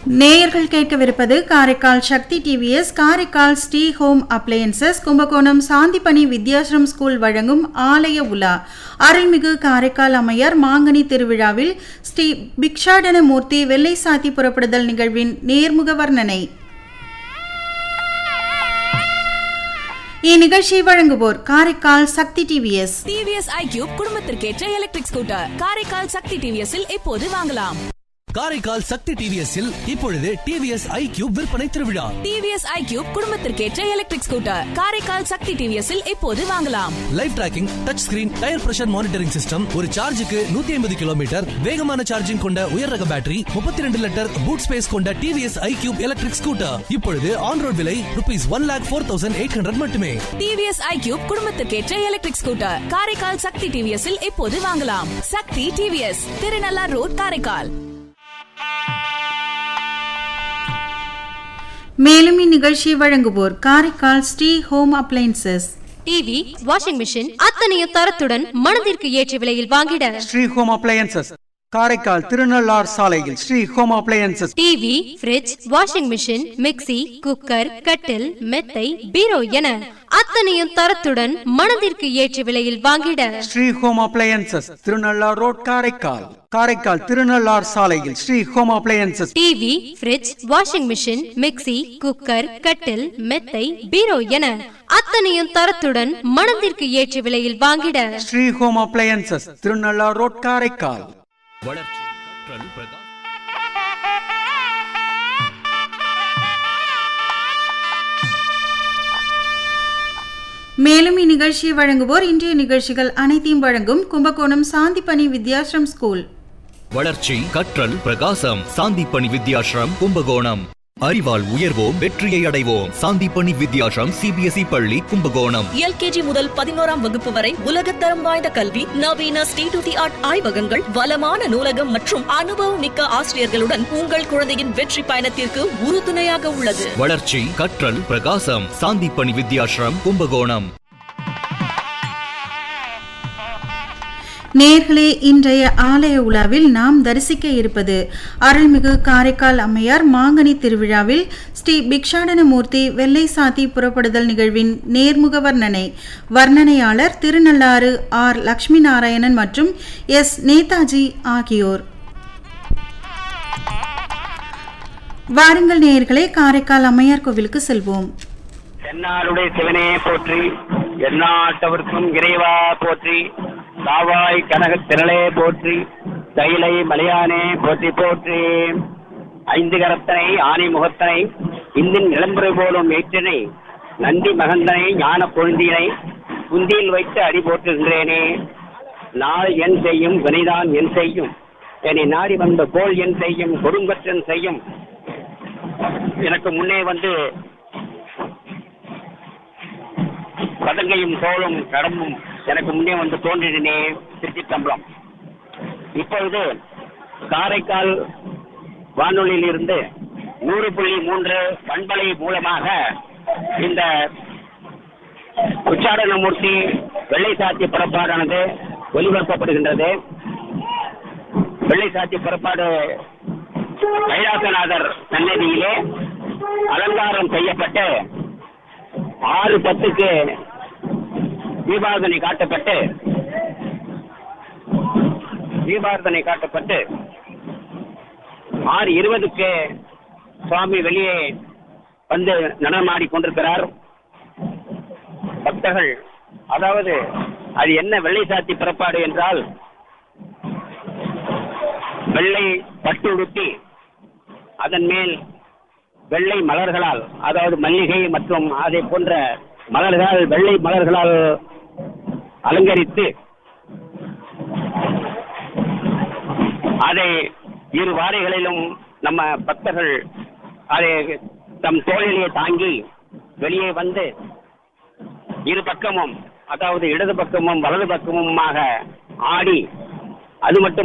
நேயர்கள் கேட்கவிருப்பது Karaikal Sakthi TVS Karaikal Sri home appliances Kumbakonam Sandipani Vidyashram school வழங்கும் ஆலய உலா அருள்மிகு காரைக்கால் அம்மையார் மாங்கனி திருவிழாவில் ஸ்ரீ பிக்ஷாடன மூர்த்தி வெள்ளை சாத்தி புறப்படுதல் நிகழ்வின் நேர்முக வர்ணனை இந்நிகழ்ச்சியை வழங்குவோர் Karaikal Sakthi TVS TVS iQube குடும்பத்திற்கேற்ற எலக்ட்ரிக் ஸ்கூட்டர் காரைக்கால் சக்தி டிவிஎஸ்ஸில் இப்போது வாங்கலாம் காரைக்கால் சக்தி டிவிஎஸ்ஸில் இப்பொழுது டிவிஎஸ் ஐ கியூப் விற்பனை திருவிழா டிவிஎஸ் ஐக்யூப் குடும்பத்திற்கேற்ற எலக்ட்ரிக் ஸ்கூட்டர் காரைக்கால் சக்தி டிவிஎஸ்ஸில் இப்போது வாங்கலாம் live tracking touch screen tyre pressure monitoring system ஒரு சார்ஜுக்கு நூத்தி ஐம்பது கிலோமீட்டர் வேகமான சார்ஜிங் கொண்ட உயர் ரக பேட்டரி முப்பத்தி ரெண்டு லிட்டர் பூட் ஸ்பேஸ் கொண்ட TVS iQube electric scooter இப்பொழுது ஆன் ரோட் விலை rupees one lakh four thousand eight hundred மட்டுமே டிவிஎஸ் ஐக்யூப் குடும்பத்திற்கேற்ற எலக்ட்ரிக் ஸ்கூட்டர் காரைக்கால் சக்தி டிவிஎஸ்ஸில் இப்போது வாங்கலாம் சக்தி டிவிஎஸ் திருநள்ளார் ரோட் காரைக்கால் மேலும் இந்நிகழ்ச்சியை வழங்குவோர் Karaikal Sri home appliances TV washing machine அத்தனையும் தரத்துடன் மனதிற்கு ஏற்ற விலையில் வாங்கிட ஸ்ரீ ஹோம் அப்ளையன்சஸ் காரைக்கால் திருநள்ளார் சாலையில் Sri home appliances TV fridge washing machine mixie cooker கட்டில் மெத்தை பீரோ என அத்தனையும் தரத்துடன் மனதிற்கு ஏற்ற விலையில் வாங்கிட Sri home appliances Thirunallar road Karaikal Karaikal Thirunallar சாலையில் Sri home appliances TV fridge washing machine mixie cooker கட்டில் மெத்தை பீரோ என அத்தனையும் தரத்துடன் மனதிற்கு ஏற்ற விலையில் வாங்கிட Sri home appliances Thirunallar road Karaikal வளர்ச்சி கற்றல் பிரகா மேலும் இந்நிகழ்ச்சியை வழங்குவோர் இன்றைய நிகழ்ச்சிகள் அனைத்தையும் வழங்கும் கும்பகோணம் சாந்திப்பணி வித்யாசிரம் ஸ்கூல் வளர்ச்சி கற்றல் பிரகாசம் சாந்திப்பணி வித்யாஷ்ரம் கும்பகோணம் அறிவால் உயர்வோம் வெற்றியை அடைவோம் சாந்திப்பணி வித்யாஷ்ரம் சிபிஎஸ்இ பள்ளி கும்பகோணம் எல்கேஜி முதல் பதினோராம் வகுப்பு வரை உலகத்தரம் வாய்ந்த கல்வி நவீன ஸ்டேட் தி ஆர்ட் ஆய்வகங்கள் வளமான நூலகம் மற்றும் அனுபவம் மிக்க ஆசிரியர்களுடன் உங்கள் குழந்தையின் வெற்றி பயணத்திற்கு உறுதுணையாக உள்ளது வளர்ச்சி கற்றல் பிரகாசம் சாந்திப்பணி வித்யாஷ்ரம் கும்பகோணம் நேர்களே இன்றைய ஆலய உலாவில் நாம் தரிசிக்க இருப்பது அருள்மிகு காரைக்கால் அம்மையார் மாங்கனி திருவிழாவில் ஸ்ரீ பிக்ஷாடனமூர்த்தி வெள்ளை சாத்தி புறப்படுதல் நிகழ்வின் நேர்முக வர்ணனை வர்ணனையாளர் திருநள்ளாறு ஆர் லக்ஷ்மி நாராயணன் மற்றும் எஸ் நேதாஜி ஆகியோர் வாருங்கள் நேயர்களே காரைக்கால் அம்மையார் கோவிலுக்கு செல்வோம் தென்னாருடைய சிவனே போற்றி எந்நாட்டவர்க்கும் இறைவா போற்றி காவாய் கனக திரளே போற்றி தைலை மலையானே போற்றி போற்றி ஐந்து கரத்தனை ஆனை முகத்தனை இந்தின் நிலம்புரை போலும் ஏற்றினை நந்தி மகந்தனை ஞான பொழுந்தினை குந்தியில் வைத்து அடி போற்றுகின்றேனே நாள் என் செய்யும் வினைதான் என் செய்யும் என்னை நாடி வந்த கோல் என் செய்யும் கொடுங்கற்றன் செய்யும் எனக்கு முன்னே வந்து பதங்கையும் தோளும் கடம்பும் எனக்கு முன்னே வந்து தோன்றினே திருச்சித்தம்பலம் இப்பொழுது காரைக்கால் வானொலியில் இருந்து நூறு புள்ளி மூன்று பண்பலை மூலமாக இந்த உச்சாரணமூர்த்தி வெள்ளை சாத்தி புறப்பாடானது ஒலிபரப்பப்படுகின்றது வெள்ளை சாத்தி புறப்பாடு கைலாசநாதர் சன்னதியிலே அலங்காரம் செய்யப்பட்டு ஆறு பத்துக்கு தீபாரதனை காட்டப்பட்டு தீபாரதனை காட்டப்பட்டு ஆறு இருபதுக்கு சுவாமி வெளியே வந்து நடனமாடி கொண்டிருக்கிறார் பக்தர்கள் அதாவது அது என்ன வெள்ளை சாத்தி புறப்பாடு என்றால் வெள்ளை பட்டு உடுத்தி அதன் மேல் வெள்ளை மலர்களால் அதாவது மல்லிகை மற்றும் அதை போன்ற மலர்களால் வெள்ளை மலர்களால் அலங்கரித்து அதை இரு வாரைகளிலும் நம்ம பக்தர்கள் அதை தம் தோளிலே தாங்கி வெளியே வந்து இரு பக்கமும் அதாவது இடது பக்கமும் வலது பக்கமுமாக ஆடி அது மட்டும்